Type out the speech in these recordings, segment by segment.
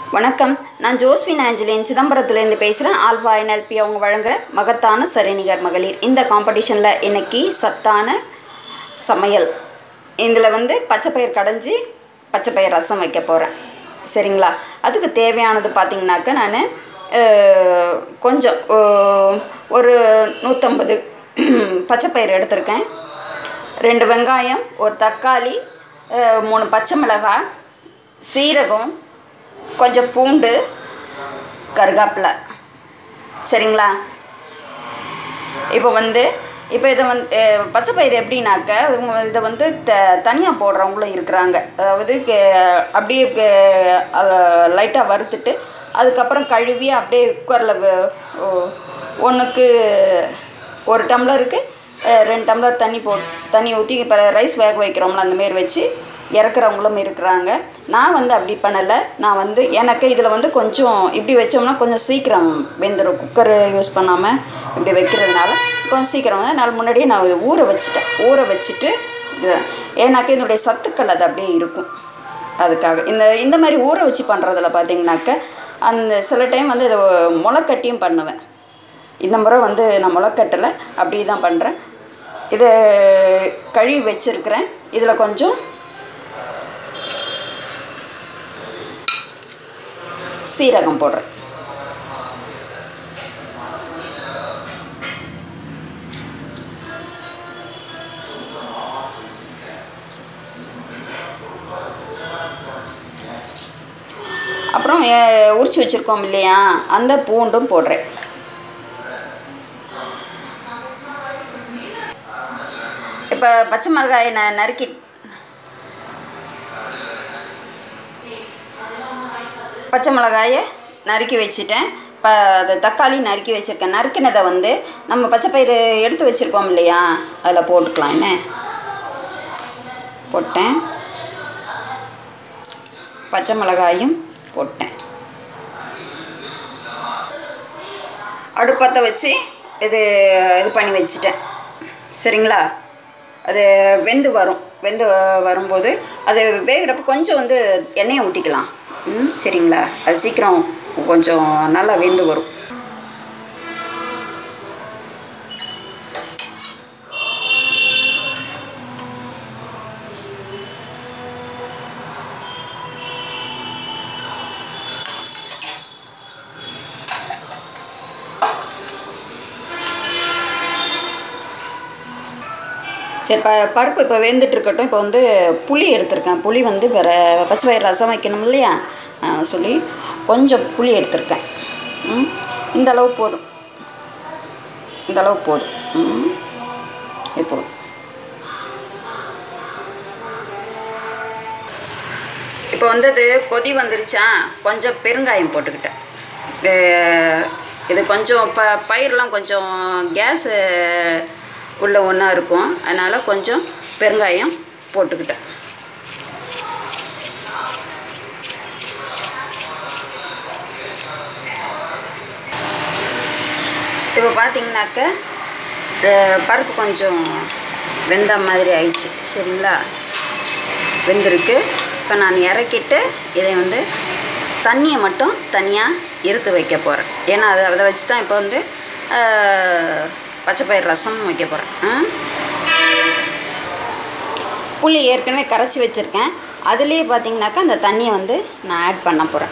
வணக்கம் நான் ஜோஸ்வின் ஆஞ்சலின் சிதம்பரத்துலேருந்து பேசுகிறேன் ஆல்ஃபா என்எல்பி அவங்க வழங்குற மகத்தான சரிநிகர் மகளிர் இந்த காம்படிஷனில் இன்னைக்கு சத்தான சமையல் இதில் வந்து பச்சைப்பயிர் கடைஞ்சி பச்சைப்பயிர் ரசம் வைக்க போகிறேன் சரிங்களா அதுக்கு தேவையானது பார்த்திங்கனாக்கா நான் கொஞ்சம் அஹ், ஒரு நூற்றம்பது பச்சைப்பயிர் எடுத்திருக்கேன் ரெண்டு வெங்காயம் ஒரு தக்காளி அஹ், மூணு பச்சை மிளகாய் சீரகம் கொஞ்சம் பூண்டு கருகாப்பிலை சரிங்களா இப்போ வந்து இப்போ இதை வந்து அஹ், பச்சை பயிறு எப்படின்னாக்க இவங்க இதை வந்து த தனியாக போடுறவங்களும் இருக்கிறாங்க அதாவது கே- அப்படியே லைட்டாக வறுத்துட்டு அதுக்கப்புறம் கழுவி அப்படியே குக்கரில் ஒன்றுக்கு ஒரு டம்ளருக்கு அஹ், ரெண்டு டம்ளர் தண்ணி போ தண்ணி ஊற்றி இப்போ ரைஸ் வேக வைக்கிறோம்ல அந்த மாரி வச்சு இறக்குறவங்களும் இருக்கிறாங்க நான் வந்து அப்படி பண்ணலை நான் வந்து எனக்கு இதில் வந்து கொஞ்சம் இப்படி வச்சோம்னா கொஞ்சம் சீக்கிரம் வெந்துடும் குக்கர் யூஸ் பண்ணாமல் இப்படி வைக்கிறதுனால கொஞ்சம் சீக்கிரம் வந்து நாள் முன்னாடியே நான் இதை ஊற வச்சுட்டேன் ஊற வச்சுட்டு இது- ஏன்னாக்க இதனுடைய சத்துக்கள் அது அப்படியே இருக்கும் அதுக்காக இந்த இந்த மாதிரி ஊற வச்சு பண்ணுறதுல பார்த்தீங்கன்னாக்க அந்த சில டைம் வந்து இதை முளைக்கட்டியும் பண்ணுவேன் இந்த முறை வந்து நான் முளைக்கட்டலை அப்படி தான் பண்ணுறேன் இதை கழுவி வச்சுருக்கிறேன் இதில் கொஞ்சம் சீரகம் போடுறேன் அப்புறம் அஹ், உரிச்சு வச்சுருக்கோம் இல்லையா அந்த பூண்டும் போடுறேன் இப்போ பச்சை மிளகாயை நான் நறுக்கி பச்சை மிளகாயை நறுக்கி வச்சுட்டேன் இப்போ அது தக்காளி நறுக்கி வச்சுருக்கேன் நறுக்கினதை வந்து நம்ம பச்சை பயிறு எடுத்து வச்சுருக்கோம் இல்லையா அதில் போட்டுக்கலாம் என்ன போட்டேன் பச்சை மிளகாயும் போட்டேன் அடுப்பத்தை வச்சு இது இது பண்ணி வச்சுட்டேன் சரிங்களா அது வெந்து வரும் வெந்து வ- வரும்போது அது வேகிறப்ப கொஞ்சம் வந்து எண்ணெயை ஊற்றிக்கலாம் ம் சரிங்களா அது சீக்கிரம் கொஞ்சம் நல்லா வெந்து வரும் சரி ப பருப்பு இப்போ வெந்துட்டு இருக்கட்டும் இப்போ வந்து புளி எடுத்திருக்கேன் புளி வந்து வேறு பச்சை பயிர் ரசம் வைக்கணும் இல்லையா ஆ, சொல்லி கொஞ்சம் புளி எடுத்திருக்கேன் ம் இந்த அளவு போதும் இந்த அளவு போதும் ம் இது போதும் இப்போ வந்து அது கொதி வந்துருச்சா கொஞ்சம் பெருங்காயம் போட்டுக்கிட்டேன் அஹ் இது கொஞ்சம் ப பயிரெலாம் கொஞ்சம் கேஸு உள்ள ஒன்றா இருக்கும் அதனால் கொஞ்சம் பெருங்காயம் போட்டுக்கிட்டேன் இப்போ பார்த்தீங்கன்னாக்க அஹ் பருப்பு கொஞ்சம் வெந்த மாதிரி ஆயிடுச்சு சரிங்களா வெந்திருக்கு இப்போ நான் இறக்கிட்டு இதை வந்து தண்ணியை மட்டும் தனியாக இருத்து வைக்க போகிறேன் ஏன்னா அதை அதை வச்சு தான் இப்போ வந்து ஆஹ், பச்சைப்பயிர் ரசம் வைக்க போகிறேன் புளி ஏற்கனவே கரைச்சி வச்சுருக்கேன் அதுலேயே பார்த்தீங்கன்னாக்கா அந்த தண்ணியை வந்து நான் ஆட் பண்ண போகிறேன்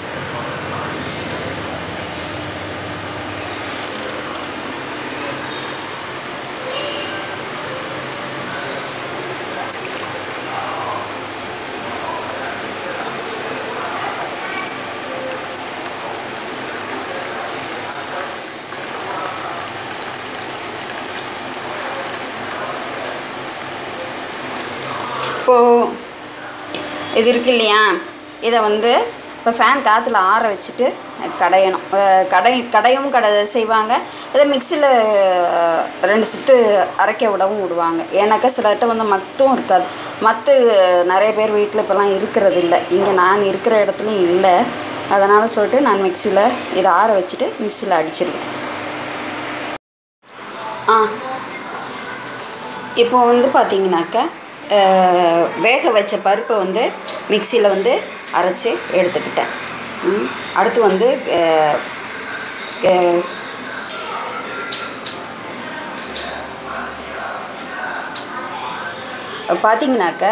இப்போது இது இருக்கு இல்லையா இதை வந்து இப்போ ஃபேன் காற்றுல ஆற வச்சுட்டு கடையணும் அஹ் கடை கடையவும் கடை செய்வாங்க இதை மிக்சியில் ரெண்டு சுற்று அரைக்க விடவும் விடுவாங்க ஏன்னாக்கா சிலர்கிட்ட வந்து மத்தும் இருக்காது மத்து நிறைய பேர் வீட்டில் இப்போலாம் இருக்கிறது இல்லை இங்கே நான் இருக்கிற இடத்துலையும் இல்லை அதனால் சொல்லிட்டு நான் மிக்சியில் இதை ஆற வச்சுட்டு மிக்சியில் அடிச்சிருவேன் ஆ இப்போ வந்து பார்த்தீங்கன்னாக்கா அஹ், வேக வச்ச பருப்பை வந்து மிக்சியில் வந்து அரைச்சி எடுத்துக்கிட்டேன் ம், அடுத்து வந்து அஹ், அஹ், பார்த்தீங்கன்னாக்க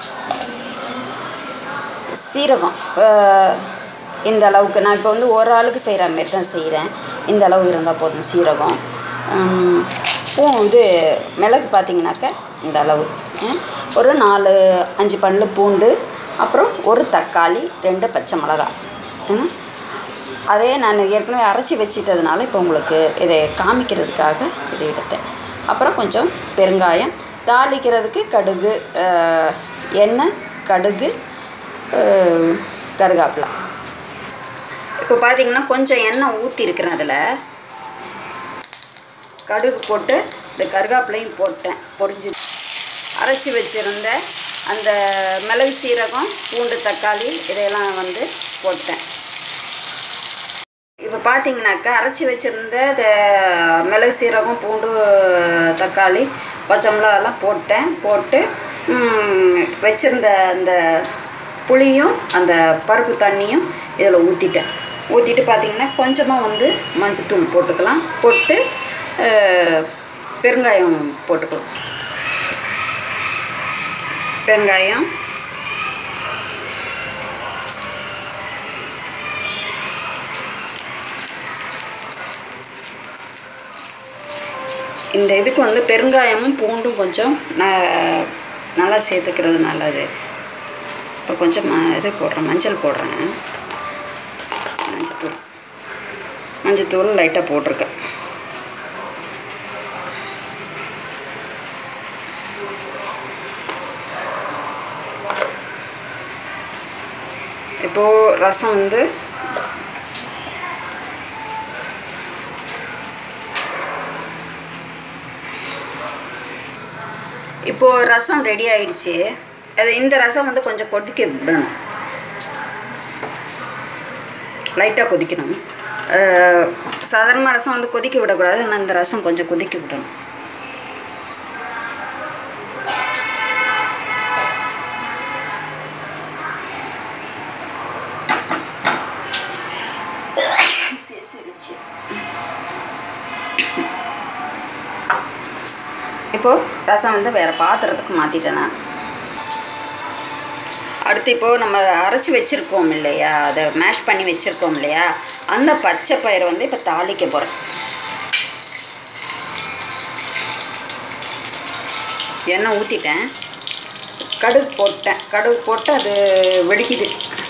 சீரகம் அஹ், இந்த அளவுக்கு நான் இப்போ வந்து ஒரு ஆளுக்கு செய்கிற மாரி தான் செய்கிறேன் இந்த அளவு இருந்தால் போதும் சீரகம் உம், பூ இது மிளகு பார்த்தீங்கன்னாக்க இந்த அளவு உம், ஒரு நாலு அஞ்சு பல்லு பூண்டு அப்புறம் ஒரு தக்காளி ரெண்டு பச்சை மிளகாய் உம், அதே நான் ஏற்கனவே அரைச்சி வச்சிட்டதுனால இப்போ உங்களுக்கு இதை காமிக்கிறதுக்காக இதை எடுத்தேன் அப்புறம் கொஞ்சம் பெருங்காயம் தாளிக்கிறதுக்கு கடுகு அஹ், எண்ணெய் கடுகு அஹ், கருகாப்பிலை இப்போ பார்த்தீங்கன்னா கொஞ்சம் எண்ணெய் ஊற்றிருக்கிறேன் அதில் கடுகு போட்டு இந்த கருகாப்பிலையும் போட்டேன் பொரிஞ்சு அரைச்சி வச்சுருந்த அந்த மிளகு சீரகம் பூண்டு தக்காளி இதையெல்லாம் வந்து போட்டேன் இப்போ பார்த்தீங்கன்னாக்கா அரைச்சி வச்சுருந்த இந்த மிளகு சீரகம் பூண்டு தக்காளி பச்சை மிளகாலாம் போட்டேன் போட்டு ம், வச்சிருந்த அந்த புளியும் அந்த பருப்பு தண்ணியும் இதில் ஊற்றிட்டேன் ஊற்றிட்டு பார்த்தீங்கன்னா கொஞ்சமாக வந்து மஞ்சத்தூள் போட்டுக்கலாம் போட்டு அஹ், பெருங்காயம் போட்டுக்கலாம் பெருங்காயம் இந்த இதுக்கு வந்து பெருங்காயமும் பூண்டும் கொஞ்சம் ந- நல்லா சேர்த்துக்கிறது நல்லது இப்போ கொஞ்சம் ம- இது போடுறேன் மஞ்சள் போடுறேன் மஞ்சத்தூள் மஞ்சத்தூள் லைட்டாக போட்டிருக்கேன் இப்போது ரசம் வந்து இப்போது ரசம் ரெடி ஆயிடுச்சு அது இந்த ரசம் வந்து கொஞ்சம் கொதிக்க விடணும் லைட்டாக கொதிக்கணும் அஹ், சாதாரணமாக ரசம் வந்து கொதிக்க விடக்கூடாது ஆனால் இந்த ரசம் கொஞ்சம் கொதிக்க விடணும் இப்போது ரசம் வந்து வேறு பாத்திரத்துக்கு மாற்றிட்டேன் நான் அடுத்து இப்போது நம்ம அரைச்சி வச்சுருக்கோம் இல்லையா அதை மேஷ் பண்ணி வச்சுருக்கோம் இல்லையா அந்த பச்சை பயிரை வந்து இப்போ தாளிக்க போகிறேன் எண்ணெய் ஊற்றிட்டேன் கடுகு போட்டேன் கடுகு போட்டு அது வெடிக்குது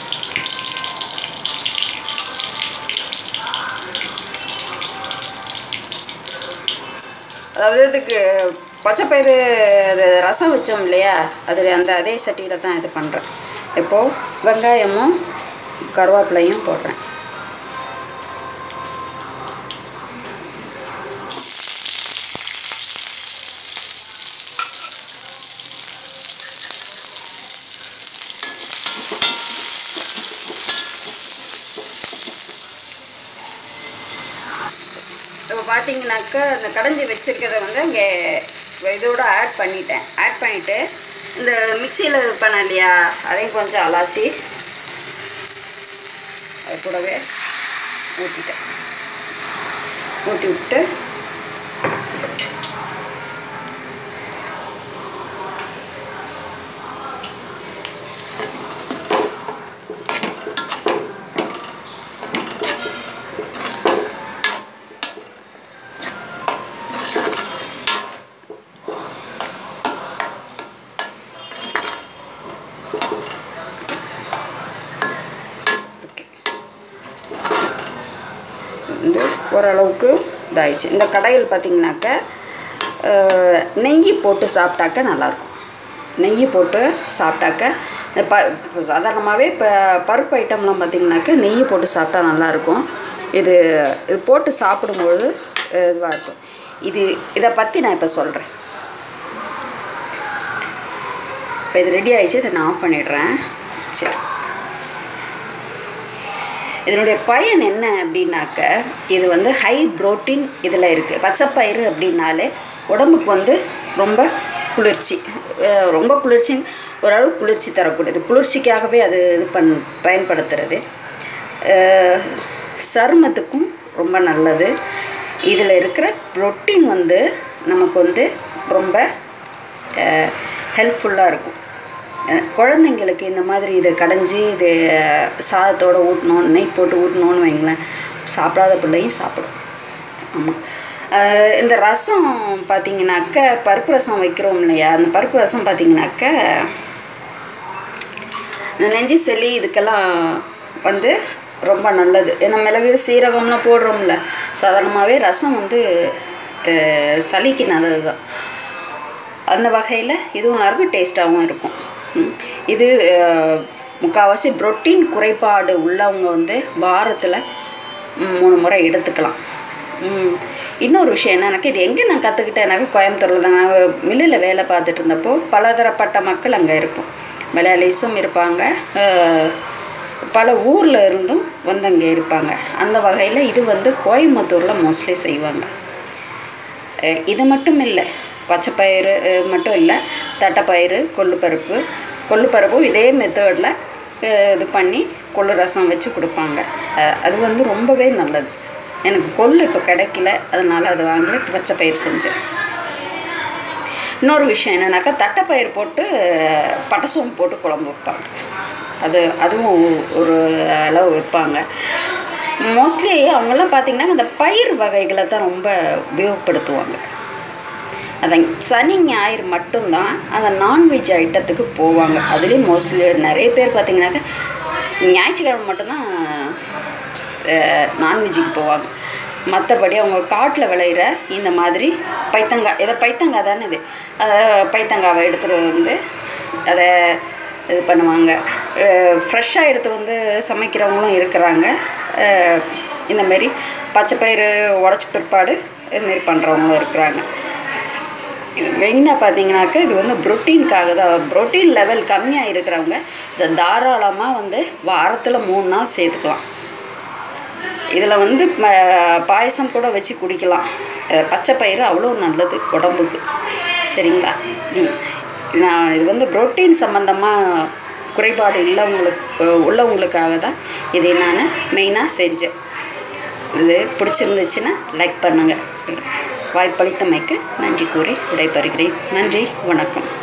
அதாவது இதுக்கு பச்சைப்பயிறு அது ரசம் வச்சோம் இல்லையா அதில் அந்த அதே சட்டியில் தான் இது பண்ணுறேன் இப்போது வெங்காயமும் கருவேப்பிலையும் போடுறேன் இப்போ பார்த்தீங்கன்னாக்கா அந்த கடைஞ்சி வச்சுருக்கிறத வந்து இங்கே இதோட ஆட் பண்ணிட்டேன் ஆட் பண்ணிவிட்டு இந்த மிக்சியில் இது பண்ண இல்லையா அதையும் கொஞ்சம் அலாசி அது கூடவே ஊற்றிட்டேன் ஊற்றி விட்டு ஓகே வந்து ஓரளவுக்கு இதாயிடுச்சு இந்த கடையில் பார்த்தீங்கன்னாக்க அஹ், நெய் போட்டு சாப்பிட்டாக்க நல்லாயிருக்கும் நெய் போட்டு சாப்பிட்டாக்க இந்த ப இப்ப சாதாரணமாகவே இப்போ பருப்பு ஐட்டம்லாம் பார்த்தீங்கன்னாக்க நெய் போட்டு சாப்பிட்டா நல்லாயிருக்கும் இது இது போட்டு சாப்பிடும்பொழுது இதுவாக இருக்கும் இது இதை பற்றி நான் இப்போ சொல்கிறேன் இப்போ இது ரெடி ஆயிடுச்சு இதை நான் ஆஃப் பண்ணிடுறேன் சரி இதனுடைய பயன் என்ன அப்படின்னாக்க இது வந்து ஹை புரோட்டீன் இதில் இருக்குது பச்சைப்பயிறு அப்படின்னாலே உடம்புக்கு வந்து ரொம்ப குளிர்ச்சி அஹ் ரொம்ப குளிர்ச்சி ஓரளவு குளிர்ச்சி தரக்கூடியது குளிர்ச்சிக்காகவே அது இது பண் பயன்படுத்துறது அஹ், சருமத்துக்கும் ரொம்ப நல்லது இதில் இருக்கிற புரோட்டீன் வந்து நமக்கு வந்து ரொம்ப ஹெல்ப்ஃபுல்லாக இருக்கும் அஹ், குழந்தைங்களுக்கு இந்த மாதிரி இதை கடைஞ்சி இது சாதத்தோடு ஊட்டணும் நெய் போட்டு ஊட்டணும்னு வைங்களேன் சாப்பிடாத பிள்ளையும் சாப்பிடும் ஆமாம் இந்த ரசம் பார்த்தீங்கன்னாக்க பருப்பு ரசம் வைக்கிறோம் இல்லையா அந்த பருப்பு ரசம் பார்த்தீங்கன்னாக்க இந்த நெஞ்சு சளி இதுக்கெல்லாம் வந்து ரொம்ப நல்லது ஏன்னா மிளகு சீரகம்லாம் போடுறோம்ல சாதாரணமாகவே ரசம் வந்து அஹ், சளிக்கு நல்லது தான் அந்த வகையில் இதுவும் நல்லாயிருக்கும் டேஸ்ட்டாகவும் இருக்கும் ம். இது அஹ், முக்கால்வாசி புரோட்டீன் குறைபாடு உள்ளவங்க வந்து வாரத்தில் மூணு முறை எடுத்துக்கலாம் ம். இன்னொரு விஷயம் என்னன்னாக்கா இது எங்கே நான் கற்றுக்கிட்டேனாக்கா கோயம்புத்தூரில் தான் நான் மில்லில் வேலை பார்த்துட்டு இருந்தப்போ பலதரப்பட்ட மக்கள் அங்கே இருப்போம் மலையாளிஸும் இருப்பாங்க அஹ், பல ஊரில் இருந்தும் வந்து அங்கே இருப்பாங்க அந்த வகையில் இது வந்து கோயம்புத்தூரில் மோஸ்ட்லி செய்வாங்க அஹ் இது மட்டும் இல்லை பச்சைப்பயிறு அஹ் மட்டும் இல்லை தட்டைப்பயிறு கொள்ளுப்பருப்பு கொள்ளுப்பருப்பும் இதே மெத்தடில் இது பண்ணி கொள்ளு ரசம் வச்சு கொடுப்பாங்க அஹ் அது வந்து ரொம்பவே நல்லது எனக்கு கொள்ளு இப்போ கிடைக்கல அதனால் அது வாங்கி பச்சைப்பயிர் செஞ்சேன் இன்னொரு விஷயம் என்னன்னாக்கா தட்டைப்பயிர் போட்டு அஹ், பட்டசோம்பு போட்டு குழம்பு வைப்பாங்க அது அதுவும் ஒரு அளவு வைப்பாங்க மோஸ்ட்லி அவங்கெல்லாம் பார்த்திங்கன்னா இந்த பயிர் வகைகளை தான் ரொம்ப உபயோகப்படுத்துவாங்க அதான் சனி ஞாயிறு மட்டும்தான் அந்த நான்வெஜ் ஐட்டத்துக்கு போவாங்க அதுலேயும் மோஸ்ட்லி நிறைய பேர் பார்த்தீங்கன்னாக்கா ஞாயிற்றுக்கிழமை மட்டும்தான் நான்வெஜ்ஜுக்கு போவாங்க மற்றபடி அவங்க காட்டில் விளையிற இந்த மாதிரி பைத்தங்காய் இதை பைத்தங்காய் தானே இது அதை பைத்தங்காவை எடுத்துகிட்டு வந்து அதை இது பண்ணுவாங்க ஃப்ரெஷ்ஷாக எடுத்து வந்து சமைக்கிறவங்களும் இருக்கிறாங்க அஹ் இந்த மாதிரி பச்சைப்பயிறு உடச்ச பிற்பாடு இதுமாரி பண்ணுறவங்களும் இருக்கிறாங்க இது மெயினாக பார்த்தீங்கன்னாக்கா இது வந்து புரோட்டீனுக்காக தான் புரோட்டீன் லெவல் கம்மியாக இருக்கிறவங்க இதை தாராளமாக வந்து வாரத்தில் மூணு நாள் சேர்த்துக்கலாம் இதில் வந்து ம- பாயசம் கூட வச்சு குடிக்கலாம் அஹ் பச்சை பயிறு அவ்வளோ நல்லது உடம்புக்கு சரிங்களா ம். நான் இது வந்து புரோட்டீன் சம்மந்தமாக குறைபாடு இல்லவங்களுக்கு உள்ளவங்களுக்காக தான் இதை நான் மெயினாக செஞ்சேன் இது பிடிச்சிருந்துச்சுன்னா லைக் பண்ணுங்கள் வாய்ப்பளித்தமைக்கு நன்றி கூறி விடைபெறுகிறேன் நன்றி வணக்கம்